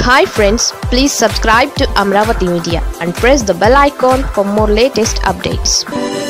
hi friends please subscribe to Amaravati media and press the bell icon for more latest updates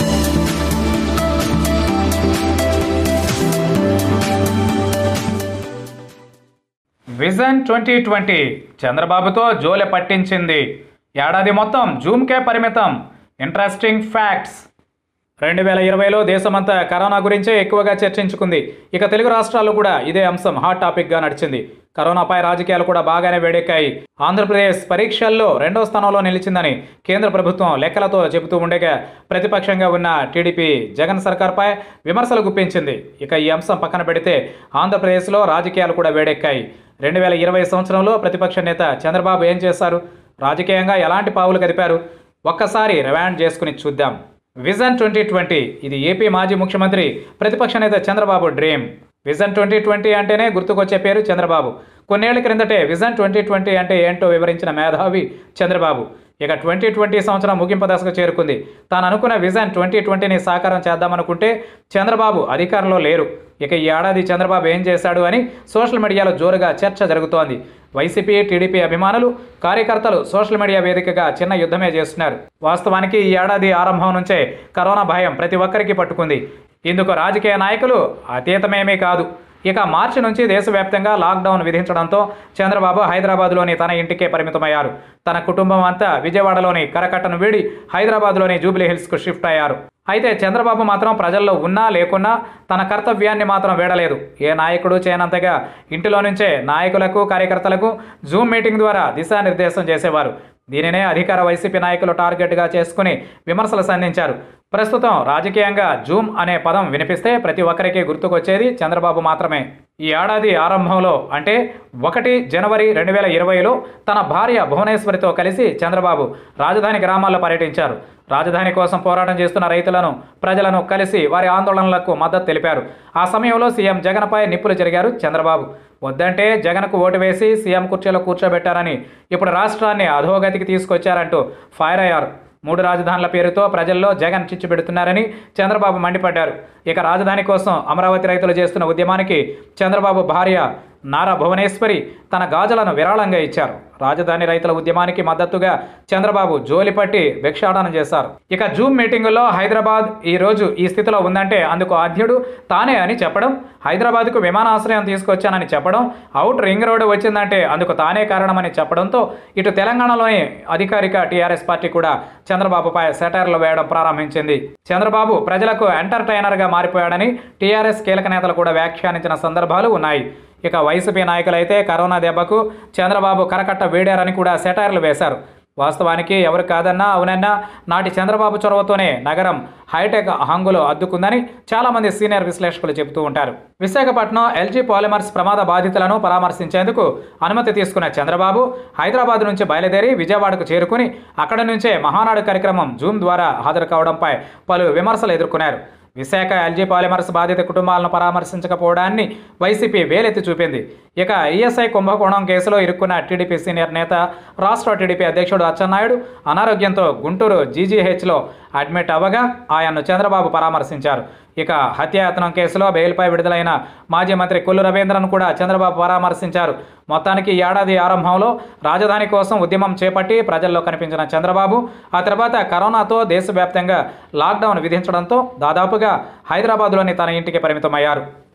vision twenty twenty చంద్రబాబుతో జోలె పట్టించింది ఏడాది మొత్తం జూమ్కే పరిమితం interesting facts రెండు వేల ఇరవైలో దేశమంతా కరోనా గురించే ఎక్కువగా చర్చించుకుంది ఇక తెలుగు రాష్ట్రాల్లో కూడా ఇదే అంశం హాట్ టాపిక్గా నడిచింది కరోనాపై రాజకీయాలు కూడా బాగానే వేడెక్కాయి ఆంధ్రప్రదేశ్ పరీక్షల్లో రెండో స్థానంలో నిలిచిందని కేంద్ర ప్రభుత్వం లెక్కలతో చెబుతూ ఉండగా ప్రతిపక్షంగా ఉన్న టీడీపీ జగన్ సర్కార్పై విమర్శలు గుప్పించింది ఇక ఈ అంశం పక్కన పెడితే ఆంధ్రప్రదేశ్లో రాజకీయాలు కూడా వేడెక్కాయి రెండు వేల ఇరవై సంవత్సరంలో ప్రతిపక్ష నేత చంద్రబాబు ఏం చేశారు రాజకీయంగా ఎలాంటి పావులు కదిపారు ఒక్కసారి రివాండ్ చేసుకుని చూద్దాం విజన్ ట్వంటీ ట్వంటీ ఇది ఏపీ మాజీ ముఖ్యమంత్రి ప్రతిపక్ష నేత Chandrababu dream vision twenty twenty అంటేనే గుర్తుకొచ్చే పేరు చంద్రబాబు కొన్నేళ్ల క్రిందటే విజన్ ట్వంటీ ట్వంటీ అంటే ఏంటో వివరించిన మేధావి చంద్రబాబు ఇక ట్వంటీ ట్వంటీ సంవత్సరం ముగింపు దశకు చేరుకుంది తాను అనుకున్న విజన్ ట్వంటీ ట్వంటీని సాకారం చేద్దామనుకుంటే చంద్రబాబు అధికారంలో లేరు ఇక ఈ ఏడాది చంద్రబాబు ఏం చేశాడు అని సోషల్ మీడియాలో జోరుగా చర్చ జరుగుతోంది వైసీపీ టీడీపీ అభిమానులు కార్యకర్తలు సోషల్ మీడియా వేదికగా చిన్న యుద్ధమే చేస్తున్నారు వాస్తవానికి ఈ ఏడాది ఆరంభం నుంచే కరోనా భయం ప్రతి ఒక్కరికి పట్టుకుంది ఇందుకు రాజకీయ నాయకులు అతీతమేమీ కాదు ఇక మార్చి నుంచి దేశవ్యాప్తంగా లాక్డౌన్ విధించడంతో చంద్రబాబు హైదరాబాద్లోని తన ఇంటికే పరిమితమయ్యారు తన కుటుంబం అంతా విజయవాడలోని కరకట్టను వీడి హైదరాబాద్లోని జూబ్లీ హిల్స్కు షిఫ్ట్ అయ్యారు అయితే చంద్రబాబు మాత్రం ప్రజల్లో ఉన్నా లేకున్నా తన కర్తవ్యాన్ని మాత్రం వేడలేదు ఏ నాయకుడు చేయనంతగా ఇంటిలో నుంచే నాయకులకు కార్యకర్తలకు జూమ్ మీటింగ్ ద్వారా దిశానిర్దేశం చేసేవారు దీనినే అధికార వైసీపీ నాయకులు టార్గెట్గా చేసుకుని విమర్శలు సంధించారు ప్రస్తుతం రాజకీయంగా జూమ్ అనే పదం వినిపిస్తే ప్రతి ఒక్కరికి గుర్తుకొచ్చేది చంద్రబాబు మాత్రమే ఈ ఏడాది ఆరంభంలో అంటే ఒకటి జనవరి రెండు వేల ఇరవైలో తన భార్య భువనేశ్వరితో కలిసి చంద్రబాబు రాజధాని గ్రామాల్లో పర్యటించారు రాజధాని కోసం పోరాటం చేస్తున్న రైతులను ప్రజలను కలిసి వారి ఆందోళనలకు మద్దతు తెలిపారు ఆ సమయంలో సీఎం జగన్పై నిప్పులు జరిగారు చంద్రబాబు వద్దంటే జగన్కు ఓటు వేసి సీఎం కుర్చీలో కూర్చోబెట్టారని ఇప్పుడు రాష్ట్రాన్ని అధోగతికి తీసుకొచ్చారంటూ ఫైర్ అయ్యారు మూడు రాజధానుల పేరుతో ప్రజల్లో జగన్ చిచ్చు పెడుతున్నారని చంద్రబాబు మండిపడ్డారు ఇక రాజధాని కోసం అమరావతి రైతులు చేస్తున్న ఉద్యమానికి చంద్రబాబు భార్య నారా భువనేశ్వరి తన గాజులను విరాళంగా ఇచ్చారు రాజధాని రైతుల ఉద్యమానికి మద్దతుగా చంద్రబాబు జోలిపట్టి భిక్షాటన చేశారు ఇక జూమ్ మీటింగుల్లో హైదరాబాద్ ఈ రోజు ఈ స్థితిలో ఉందంటే అందుకు ఆద్యుడు తానే అని చెప్పడం హైదరాబాద్కు విమానాశ్రయం తీసుకొచ్చానని చెప్పడం అవుట్ రింగ్ రోడ్డు వచ్చిందంటే అందుకు తానే కారణమని చెప్పడంతో ఇటు తెలంగాణలోని అధికారిక టీఆర్ఎస్ పార్టీ కూడా చంద్రబాబుపై సెటైర్లు వేయడం ప్రారంభించింది చంద్రబాబు ప్రజలకు ఎంటర్టైనర్గా మారిపోయాడని టీఆర్ఎస్ కీలక నేతలు కూడా వ్యాఖ్యానించిన సందర్భాలు ఉన్నాయి ఇక వైసీపీ నాయకులైతే కరోనా దెబ్బకు చంద్రబాబు కరకట్ట వేడారని కూడా సెటైర్లు వేశారు వాస్తవానికి ఎవరు కాదన్నా అవునన్నా నాటి చంద్రబాబు చొరవతోనే నగరం హైటెక్ హంగులు అద్దుకుందని చాలామంది సీనియర్ విశ్లేషకులు చెబుతూ ఉంటారు విశాఖపట్నం ఎల్జీ పాలిమర్స్ ప్రమాద బాధితులను పరామర్శించేందుకు అనుమతి తీసుకున్న చంద్రబాబు హైదరాబాద్ నుంచి బయలుదేరి విజయవాడకు చేరుకుని అక్కడి నుంచే మహానాడు కార్యక్రమం జూమ్ ద్వారా హాజరు కావడంపై పలు విమర్శలు ఎదుర్కొన్నారు విశాఖ ఎల్జీ పాలిమర్స్ బాధిత కుటుంబాలను పరామర్శించకపోవడాన్ని వైసీపీ వేలెత్తి చూపింది ఇక ఈఎస్ఐ కుంభకోణం కేసులో ఇరుక్కున్న టీడీపీ సీనియర్ నేత రాష్ట్ర టీడీపీ అధ్యక్షుడు అచ్చెన్నాయుడు అనారోగ్యంతో గుంటూరు జీజీహెచ్లో అడ్మిట్ అవ్వగా ఆయన్ను చంద్రబాబు పరామర్శించారు ఇక హత్యాయత్నం కేసులో బెయిల్పై విడుదలైన మాజీ మంత్రి కొల్లు రవీంద్రను కూడా చంద్రబాబు పరామర్శించారు మొత్తానికి ఈ ఏడాది ఆరంభంలో రాజధాని కోసం ఉద్యమం చేపట్టి ప్రజల్లో కనిపించిన చంద్రబాబు ఆ తర్వాత కరోనాతో దేశవ్యాప్తంగా లాక్డౌన్ విధించడంతో దాదాపుగా హైదరాబాద్లోని తన ఇంటికి పరిమితమయ్యారు